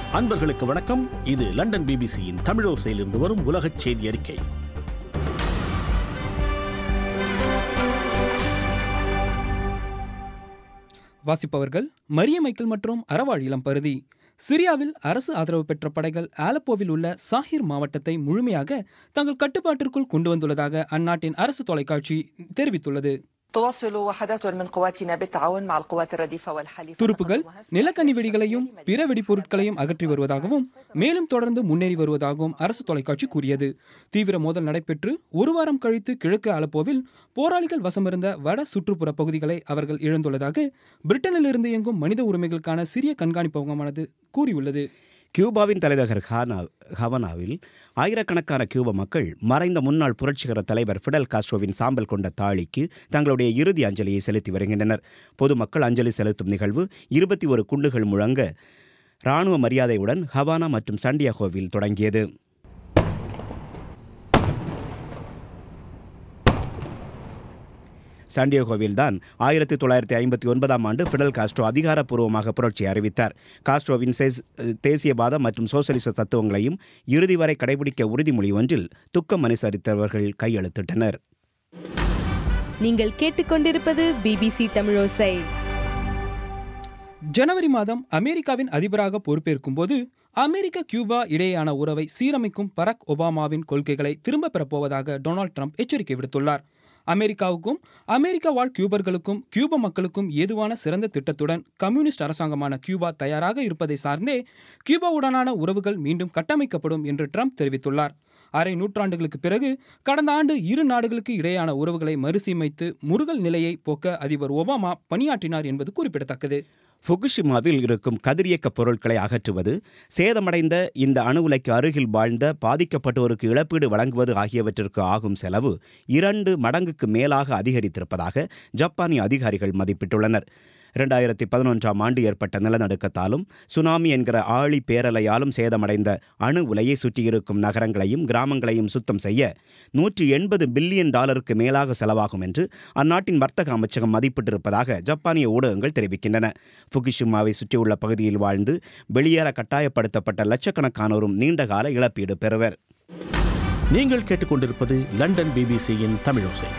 அன்பர்களுக்கு வணக்கம் இது லண்டன் பிபிசியின் தமிழோசையிலிருந்து வரும் உலகச் செய்தி அறிக்கை வாசிப்பவர்கள் மரிய மைக்கேல் மற்றும் அறவாழ் இளம் பருதி சிரியாவில் அரசு ஆதரவு பெற்ற படைகள் ஆலப்போவில் உள்ள சாஹிர் மாவட்டத்தை முழுமையாக தங்கள் கட்டுப்பாட்டிற்குள் கொண்டு வந்துள்ளதாக அந்நாட்டின் அரசு தொலைக்காட்சி தெரிவித்துள்ளது تواصل وحدات من قواتنا بالتعاون مع القوات الرديفة والحليفة துருப்புகள் நிலக்கனி வெடிகளையும் பிற வெடிப்பொருட்களையும் அகற்றி வருவதாகவும் மேலும் தொடர்ந்து முன்னேறி வருவதாகவும் அரசு தொலைக்காட்சி கூறியது தீவிர மோதல் நடைபெற்று ஒரு வாரம் கழித்து கிழக்கு அலப்போவில் போராளிகள் வசமிருந்த வட சுற்றுப்புற பகுதிகளை அவர்கள் இழந்துள்ளதாக பிரிட்டனிலிருந்து இயங்கும் மனித உரிமைகளுக்கான சிறிய கண்காணிப்பகமானது கூறியுள்ளது கியூபாவின் தலைநகர் ஹானா ஹவனாவில் ஆயிரக்கணக்கான கியூப மக்கள் மறைந்த முன்னாள் புரட்சிகர தலைவர் ஃபிடல் காஸ்ட்ரோவின் சாம்பல் கொண்ட தாளிக்கு தங்களுடைய இறுதி அஞ்சலியை செலுத்தி வருகின்றனர் பொதுமக்கள் அஞ்சலி செலுத்தும் நிகழ்வு இருபத்தி ஒரு குண்டுகள் முழங்க இராணுவ மரியாதையுடன் ஹவானா மற்றும் சண்டியாகோவில் தொடங்கியது சாண்டியோகோவில் தான் ஆயிரத்தி தொள்ளாயிரத்தி ஐம்பத்தி ஒன்பதாம் ஆண்டு ஃபிடல் காஸ்ட்ரோ அதிகாரப்பூர்வமாக புரட்சி அறிவித்தார் காஸ்ட்ரோவின் சேஸ்- தேசியவாத மற்றும் சோசலிச தத்துவங்களையும் இறுதி வரை கடைபிடிக்க உறுதிமொழி ஒன்றில் துக்கம் அனுசரித்தவர்கள் கையெழுத்திட்டனர் நீங்கள் கேட்டுக்கொண்டிருப்பது பிபிசி தமிழோசை ஜனவரி மாதம் அமெரிக்காவின் அதிபராக பொறுப்பேற்கும் போது அமெரிக்க கியூபா இடையேயான உறவை சீரமைக்கும் பராக் ஒபாமாவின் கொள்கைகளை திரும்பப் பெறப்போவதாக டொனால்ட் ட்ரம்ப் எச்சரிக்கை விடுத்துள்ளார் அமெரிக்காவுக்கும் அமெரிக்க வாழ் கியூபர்களுக்கும் கியூப மக்களுக்கும் ஏதுவான சிறந்த திட்டத்துடன் கம்யூனிஸ்ட் அரசாங்கமான கியூபா தயாராக இருப்பதை சார்ந்தே கியூபாவுடனான உறவுகள் மீண்டும் கட்டமைக்கப்படும் என்று ட்ரம்ப் தெரிவித்துள்ளார் அரை நூற்றாண்டுகளுக்கு பிறகு கடந்த ஆண்டு இரு நாடுகளுக்கு இடையேயான உறவுகளை மறுசீமைத்து முருகல் நிலையை போக்க அதிபர் ஒபாமா பணியாற்றினார் என்பது குறிப்பிடத்தக்கது ஃபுகுஷிமாவில் இருக்கும் கதிரியக்க பொருட்களை அகற்றுவது சேதமடைந்த இந்த அணு உலைக்கு அருகில் வாழ்ந்த பாதிக்கப்பட்டோருக்கு இழப்பீடு வழங்குவது ஆகியவற்றிற்கு ஆகும் செலவு இரண்டு மடங்குக்கு மேலாக அதிகரித்திருப்பதாக ஜப்பானிய அதிகாரிகள் மதிப்பிட்டுள்ளனர் இரண்டாயிரத்தி பதினொன்றாம் ஆண்டு ஏற்பட்ட நிலநடுக்கத்தாலும் சுனாமி என்கிற ஆழி பேரலையாலும் சேதமடைந்த அணு உலையை சுற்றியிருக்கும் நகரங்களையும் கிராமங்களையும் சுத்தம் செய்ய நூற்றி எண்பது பில்லியன் டாலருக்கு மேலாக செலவாகும் என்று அந்நாட்டின் வர்த்தக அமைச்சகம் மதிப்பிட்டிருப்பதாக ஜப்பானிய ஊடகங்கள் தெரிவிக்கின்றன ஃபுகுஷிமாவை சுற்றியுள்ள பகுதியில் வாழ்ந்து வெளியேற கட்டாயப்படுத்தப்பட்ட லட்சக்கணக்கானோரும் நீண்டகால இழப்பீடு பெறுவர் நீங்கள் கேட்டுக்கொண்டிருப்பது லண்டன் பிபிசியின் தமிழோசை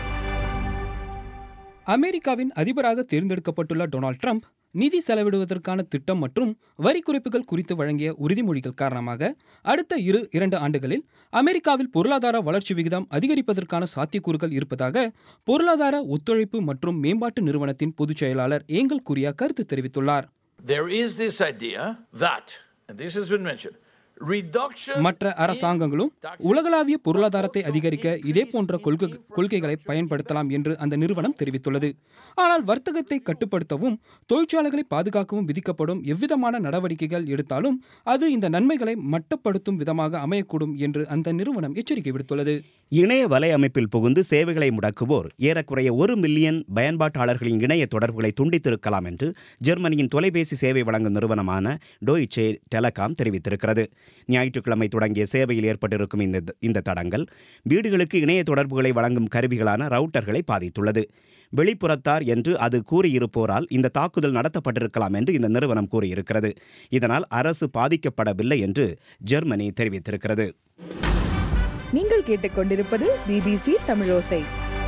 அமெரிக்காவின் அதிபராக தேர்ந்தெடுக்கப்பட்டுள்ள டொனால்ட் ட்ரம்ப் நிதி செலவிடுவதற்கான திட்டம் மற்றும் வரி குறைப்புகள் குறித்து வழங்கிய உறுதிமொழிகள் காரணமாக அடுத்த இரு இரண்டு ஆண்டுகளில் அமெரிக்காவில் பொருளாதார வளர்ச்சி விகிதம் அதிகரிப்பதற்கான சாத்தியக்கூறுகள் இருப்பதாக பொருளாதார ஒத்துழைப்பு மற்றும் மேம்பாட்டு நிறுவனத்தின் பொதுச் செயலாளர் ஏங்கல் குரியா கருத்து தெரிவித்துள்ளார் There is this idea that, and this has been mentioned, reduction மற்ற அரசாங்கங்களும் உலகளாவிய பொருளாதாரத்தை அதிகரிக்க இதே போன்ற கொள்கை கொள்கைகளை பயன்படுத்தலாம் என்று அந்த நிறுவனம் தெரிவித்துள்ளது ஆனால் வர்த்தகத்தை கட்டுப்படுத்தவும் தொழிற்சாலைகளை பாதுகாக்கவும் விதிக்கப்படும் எவ்விதமான நடவடிக்கைகள் எடுத்தாலும் அது இந்த நன்மைகளை மட்டப்படுத்தும் விதமாக அமையக்கூடும் என்று அந்த நிறுவனம் எச்சரிக்கை விடுத்துள்ளது இணைய வலை அமைப்பில் புகுந்து சேவைகளை முடக்குவோர் ஏறக்குறைய ஒரு மில்லியன் பயன்பாட்டாளர்களின் இணைய தொடர்புகளை துண்டித்திருக்கலாம் என்று ஜெர்மனியின் தொலைபேசி சேவை வழங்கும் நிறுவனமான டோய்ச்சே டெலகாம் தெரிவித்திருக்கிறது ஞாயிற்றுக்கிழமை தொடங்கிய சேவையில் ஏற்பட்டிருக்கும் இந்த இந்த தடங்கல் வீடுகளுக்கு இணைய தொடர்புகளை வழங்கும் கருவிகளான ரவுட்டர்களை பாதித்துள்ளது வெளிப்புறத்தார் என்று அது கூறியிருப்போரால் இந்த தாக்குதல் நடத்தப்பட்டிருக்கலாம் என்று இந்த நிறுவனம் கூறியிருக்கிறது இதனால் அரசு பாதிக்கப்படவில்லை என்று ஜெர்மனி தெரிவித்திருக்கிறது நீங்கள் கேட்டுக்கொண்டிருப்பது பிபிசி தமிழோசை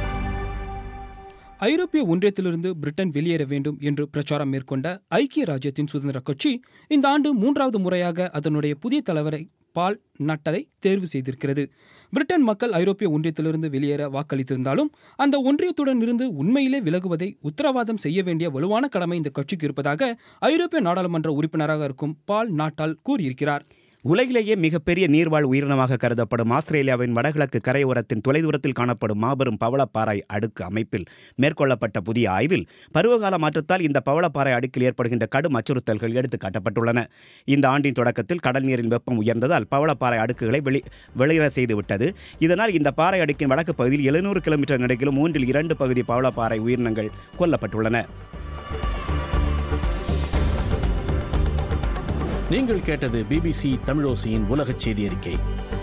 ஐரோப்பிய ஒன்றியத்திலிருந்து பிரிட்டன் வெளியேற வேண்டும் என்று பிரச்சாரம் மேற்கொண்ட ஐக்கிய ராஜ்யத்தின் சுதந்திர கட்சி இந்த ஆண்டு மூன்றாவது முறையாக அதனுடைய புதிய தலைவரை பால் நட்டலை தேர்வு செய்திருக்கிறது பிரிட்டன் மக்கள் ஐரோப்பிய ஒன்றியத்திலிருந்து வெளியேற வாக்களித்திருந்தாலும் அந்த ஒன்றியத்துடன் இருந்து உண்மையிலே விலகுவதை உத்தரவாதம் செய்ய வேண்டிய வலுவான கடமை இந்த கட்சிக்கு இருப்பதாக ஐரோப்பிய நாடாளுமன்ற உறுப்பினராக இருக்கும் பால் நாட்டால் கூறியிருக்கிறார் உலகிலேயே மிகப்பெரிய நீர்வாழ் உயிரினமாக கருதப்படும் ஆஸ்திரேலியாவின் வடகிழக்கு கரையோரத்தின் தொலைதூரத்தில் காணப்படும் மாபெரும் பவளப்பாறை அடுக்கு அமைப்பில் மேற்கொள்ளப்பட்ட புதிய ஆய்வில் பருவகால மாற்றத்தால் இந்த பவளப்பாறை அடுக்கில் ஏற்படுகின்ற கடும் அச்சுறுத்தல்கள் எடுத்துக் காட்டப்பட்டுள்ளன இந்த ஆண்டின் தொடக்கத்தில் கடல் நீரின் வெப்பம் உயர்ந்ததால் பவளப்பாறை அடுக்குகளை வெளி வெளியேற செய்துவிட்டது இதனால் இந்த பாறை அடுக்கின் வடக்கு பகுதியில் எழுநூறு கிலோமீட்டர் நெடுகிலும் மூன்றில் இரண்டு பகுதி பவளப்பாறை உயிரினங்கள் கொல்லப்பட்டுள்ளன நீங்கள் கேட்டது பிபிசி தமிழோசையின் உலகச் செய்தி அறிக்கை